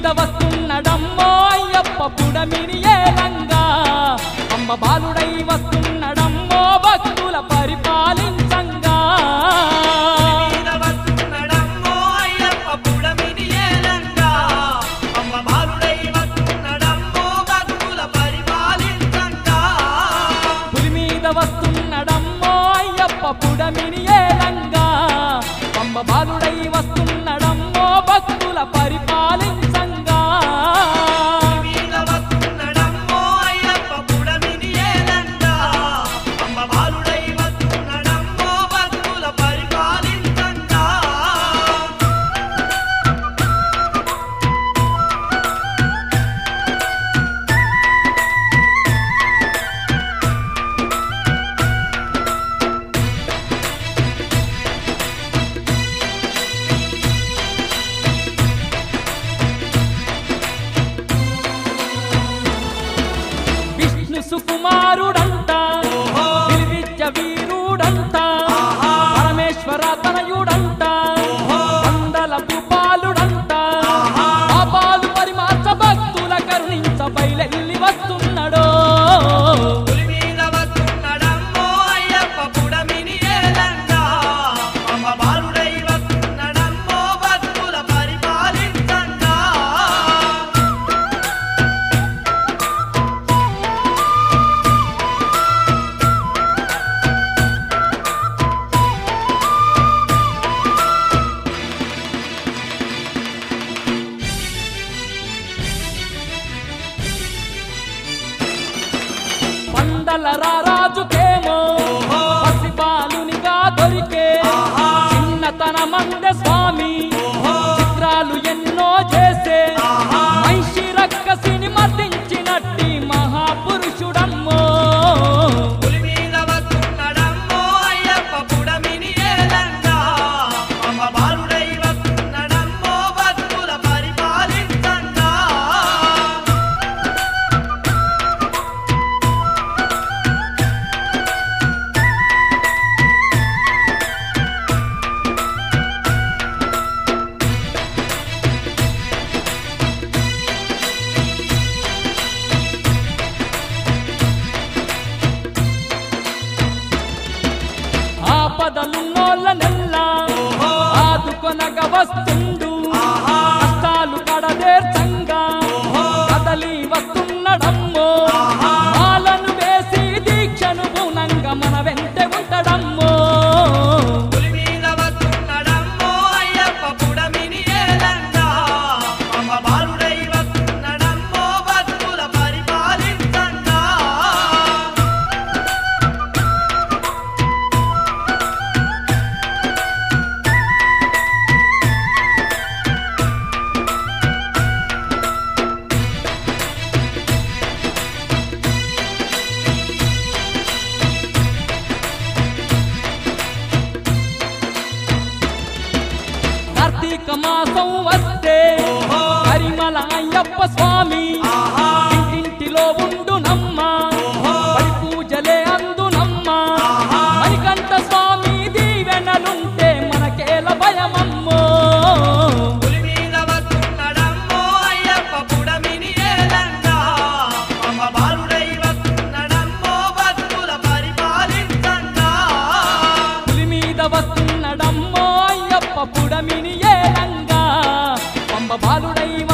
వస్తున్నడమ్మో అయ్యప్ప పుడమిని ఏలంగా అమ్మ బాలుడై వస్తున్నడమ్మో భక్తుల పరిపాలించంగా మీద వస్తున్నడమ్మో అయ్యప్ప పుడమిని ఏలంగా. అమ్మ బాలుడై వస్తున్నడమ్మో భక్తుల పరిపాలించంగా. పులి మీద వస్తున్నడమ్మో అయ్యప్ప పుడమిని ఏలంగా అమ్మ బాలుడై వస్తున్నడమ్మో భక్తుల పరిపాలించంగా మీద వస్తున్నడమ్మో అయ్యప్ప పుడమిని ఏలంగా. అమ్మ బాలుడై వస్తున్నడమ్మో భక్తుల పరిపాలించంగా. విష్ణు సుకుమారుడంట విలువిద్య వీరుడంట పరమేశ్వర తనయుడంట వందల భూపాలుడంట పాపాలు పరిమార్చ భక్తుల కరుణించ బయలెల్లి వస్తున్నాడో పులి మీద వస్తున్నడమ్మో అయ్యప్ప పుడమిని ఏలంగా. అమ్మ బాలుడై వస్తున్నడమ్మో భక్తుల పరిపాలించంగా. పండల రారాజుకేమో పసిపాలునిగా దొరికే చిన్నతన మంద స్వామి చిత్రాలు ఎన్నో చేసే మహిషి రక్కసిని మర్దించినట్టి మహాపురుషుడమ్మో పులి మీద వస్తున్నడమ్మో అయ్యప్ప పుడమిని ఏలంగా. అమ్మ బాలుడై వస్తున్నడమ్మో భక్తుల పరిపాలించంగా. ఆపదలున్నోళ్ళ నెల్లా ఆదుకొనగ వస్తుండు కష్టాలు కడదేర్చంగా కదలి వస్తున్నడమ్మో మాలను వేసి దీక్షను పూనంగా మన వెంటే ఉంటాడమ్మో పులి మీద వస్తున్నడమ్మో అయ్యప్ప పుడమిని ఏలంగా. అమ్మ బాలుడై వస్తున్నడమ్మో భక్తుల పరిపాలించంగా. కార్తీక మాసం వస్తే హరిమల అయ్యప్ప స్వామి ఇంటింటిలో ఉండునమ్మ బలి పూజలే అందునమ్మ మణికంఠ స్వామి దీవెనలుంటే మనకేల భయమమ్మో పులి మీద వస్తున్నడమ్మో అయ్యప్ప పుడమిని ఏలంగా. అమ్మ బాలుడై వస్తున్నడమ్మో భక్తుల పరిపాలించంగా. పులి మీద వస్తున్నడమ్మో అయ్యప్ప పుడమిని ఏలంగా పంబ బాలుడై